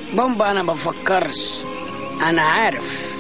بومبا انا بفكرش انا عارف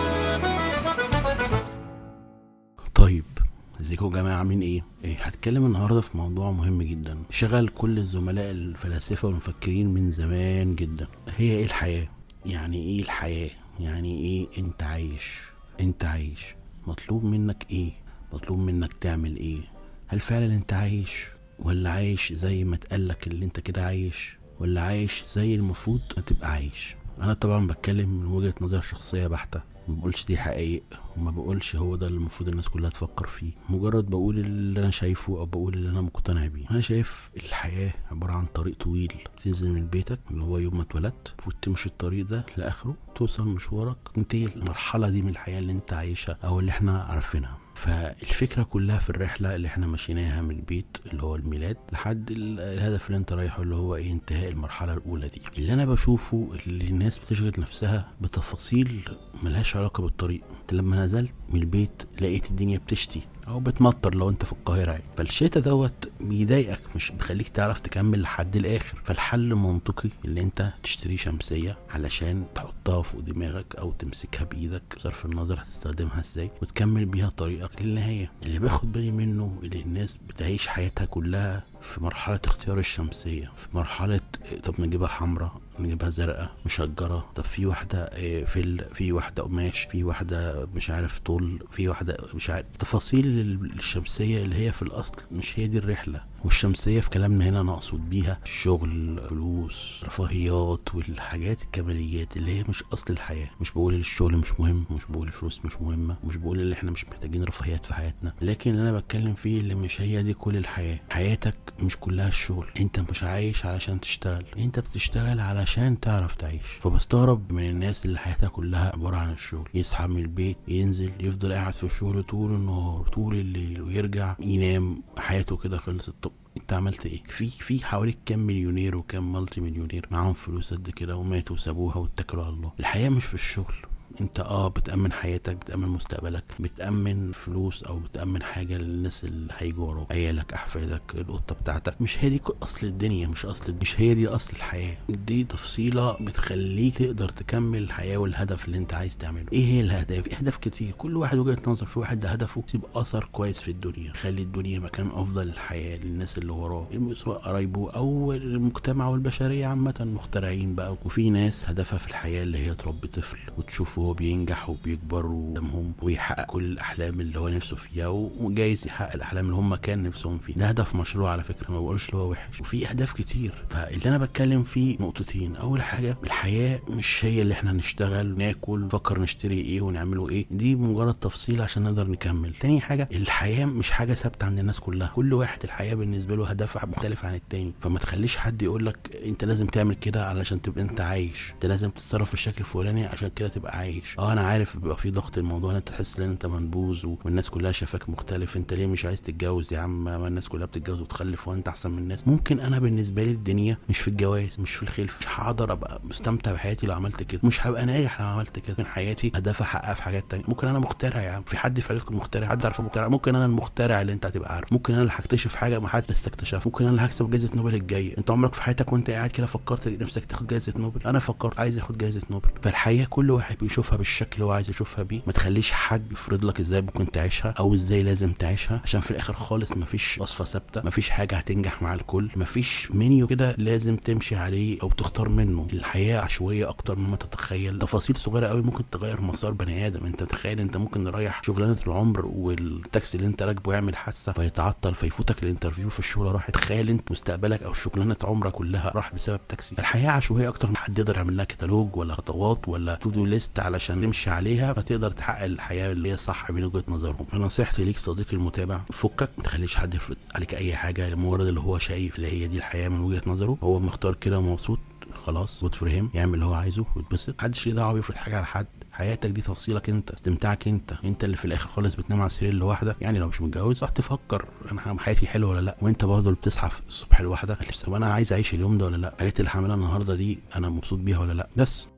طيب ازيكم يا جماعه عاملين ايه؟ ايه هتكلم النهارده في موضوع مهم جدا شغل كل الزملاء الفلاسفه والمفكرين من زمان جدا هي ايه الحياه؟ يعني ايه الحياه؟ يعني ايه انت عايش؟ انت عايش مطلوب منك ايه؟ مطلوب منك تعمل ايه؟ هل فعلا انت عايش ولا عايش زي ما اتقالك اللي انت كده عايش ولا عايش زي المفروض ما تبقى عايش انا طبعا بتكلم من وجهة نظر شخصية بحتة ما بقولش دي حقائق وما بقولش هو ده اللي المفروض الناس كلها تفكر فيه مجرد بقول اللي انا شايفه او بقول اللي انا مقتنع بيه انا شايف الحياة عبارة عن طريق طويل تنزل من بيتك اللي هو يوم ما اتولدت المفروض تمشي الطريق ده لاخره توصل مشوارك تنتهي المرحلة دي من الحياة اللي انت عايشها او اللي احنا عارفينها فالفكرة كلها في الرحلة اللي احنا مشيناها من البيت اللي هو الميلاد لحد ال- الهدف اللي انت رايحه اللي هو ايه انتهاء المرحلة الأولى دي اللي أنا بشوفه اللي الناس بتشغل نفسها بتفاصيل ملهاش علاقة بالطريق انت لما نزلت من البيت لقيت الدنيا بتشتي او بتمطر لو انت في القاهرة يعني فالشتا دوت بيضايقك مش بيخليك تعرف تكمل لحد الاخر فالحل منطقي اللي انت تشتري شمسية علشان تحطها فوق دماغك او تمسكها بايدك بصرف النظر هتستخدمها ازاي وتكمل بيها طريقك للنهاية اللي باخد بالي منه اللي الناس بتعيش حياتها كلها في مرحلة اختيار الشمسية في مرحلة اه، طب نجيبها حمراء نجيبها زرقاء مشجرة طب في واحدة اه، فل في واحدة قماش في واحدة مش عارف طول في واحدة مش عارف تفاصيل ال- الشمسية اللي هي في الأصل مش هي دي الرحلة والشمسية في كلامنا هنا أنا أقصد بيها شغل فلوس رفاهيات والحاجات الكماليات اللي هي مش أصل الحياة مش بقول الشغل مش مهم مش بقول الفلوس مش مهمة مش بقول اللي احنا مش محتاجين رفاهيات في حياتنا لكن اللي أنا بتكلم فيه اللي مش هي دي كل الحياة حياتك مش كلها الشغل انت مش عايش علشان تشتغل انت بتشتغل علشان تعرف تعيش فبستغرب من الناس اللي حياتها كلها عبارة عن الشغل يصحى من البيت ينزل يفضل قاعد في الشغل طول النهار طول الليل ويرجع ينام حياته كده خلصت طب انت عملت ايه في في حواليك كام مليونير وكام مالتي مليونير معاهم فلوس قد كده وماتوا وسابوها واتكلوا على الله الحياه مش في الشغل انت اه بتأمن حياتك بتأمن مستقبلك بتأمن فلوس او بتأمن حاجة للناس اللي هيجوا وراك عيالك احفادك القطة بتاعتك مش هي دي اصل الدنيا مش اصل مش هي دي اصل الحياة دي تفصيلة بتخليك تقدر تكمل الحياة والهدف اللي انت عايز تعمله ايه هي الاهداف في اهداف كتير كل واحد وجهة نظر في واحد ده هدفه يسيب اثر كويس في الدنيا يخلي الدنيا مكان افضل للحياة للناس اللي وراه سواء قرايبه او المجتمع والبشرية عامة مخترعين بقى وفي ناس هدفها في الحياة اللي هي تربي طفل وتشوفه هو بينجح وبيكبر قدامهم ويحقق كل الاحلام اللي هو نفسه فيها وجايز يحقق الاحلام اللي هم كان نفسهم فيها ده هدف مشروع على فكرة ما بقولش اللي هو وحش وفي اهداف كتير فاللي انا بتكلم فيه نقطتين اول حاجة الحياة مش هي اللي احنا نشتغل ناكل نفكر نشتري ايه ونعمله ايه دي مجرد تفصيل عشان نقدر نكمل تاني حاجة الحياة مش حاجة ثابتة عند الناس كلها كل واحد الحياة بالنسبة له هدفها مختلف عن التاني فما تخليش حد يقول لك انت لازم تعمل كده علشان تبقى انت عايش انت لازم تتصرف بالشكل الفلاني عشان كده تبقى عايش اه انا عارف بيبقى في ضغط الموضوع ان انت تحس ان انت منبوذ والناس كلها شايفاك مختلف انت ليه مش عايز تتجوز يا عم ما الناس كلها بتتجوز وتخلف وانت احسن من الناس ممكن انا بالنسبه لي الدنيا مش في الجواز مش في الخلف مش هقدر ابقى مستمتع بحياتي لو عملت كده مش هبقى ناجح لو عملت كده ممكن حياتي هدفها احققها في حاجات تانية ممكن انا مخترع يا عم في حد في عيلتكم مخترع حد عارفه مخترع ممكن انا المخترع اللي انت هتبقى عارف ممكن انا اللي هكتشف حاجه ما حد لسه اكتشفها ممكن انا اللي هكسب جائزه نوبل الجايه انت عمرك في حياتك وانت قاعد كده فكرت نفسك تاخد جائزه نوبل انا فكرت عايز اخد جائزه نوبل فالحقيقه كل واحد بيشوفها بالشكل اللي هو عايز يشوفها بيه ما تخليش حد يفرض لك ازاي ممكن تعيشها او ازاي لازم تعيشها عشان في الاخر خالص مفيش وصفه ثابته مفيش حاجه هتنجح مع الكل مفيش منيو كده لازم تمشي عليه او تختار منه الحياه عشوائيه اكتر مما تتخيل تفاصيل صغيره قوي ممكن تغير مسار بني ادم انت تخيل انت ممكن رايح شغلانه العمر والتاكسي اللي انت راكبه يعمل حادثه فيتعطل فيفوتك الانترفيو في الشغل راح تخيل انت مستقبلك او شغلانه عمرك كلها راح بسبب تاكسي الحياه عشوائيه اكتر من حد يقدر يعمل لها كتالوج ولا خطوات ولا تو دو ليست علشان تمشي عليها فتقدر تحقق الحياه اللي هي صح من وجهه نظرهم فنصيحتي ليك صديقي المتابع فكك ما تخليش حد يفرض عليك اي حاجه لمجرد اللي هو شايف اللي هي دي الحياه من وجهه نظره هو مختار كده ومبسوط خلاص جود فور هيم يعمل اللي هو عايزه ويتبسط محدش ليه دعوه بيفرض حاجه على حد حياتك دي تفصيلك انت استمتاعك انت انت اللي في الاخر خالص بتنام على السرير لوحدك يعني لو مش متجوز صح تفكر انا حياتي حلوه ولا لا وانت برضه اللي بتصحى الصبح لوحدك طب انا عايز اعيش اليوم ده ولا لا الحاجات اللي هعملها النهارده دي انا مبسوط بيها ولا لا بس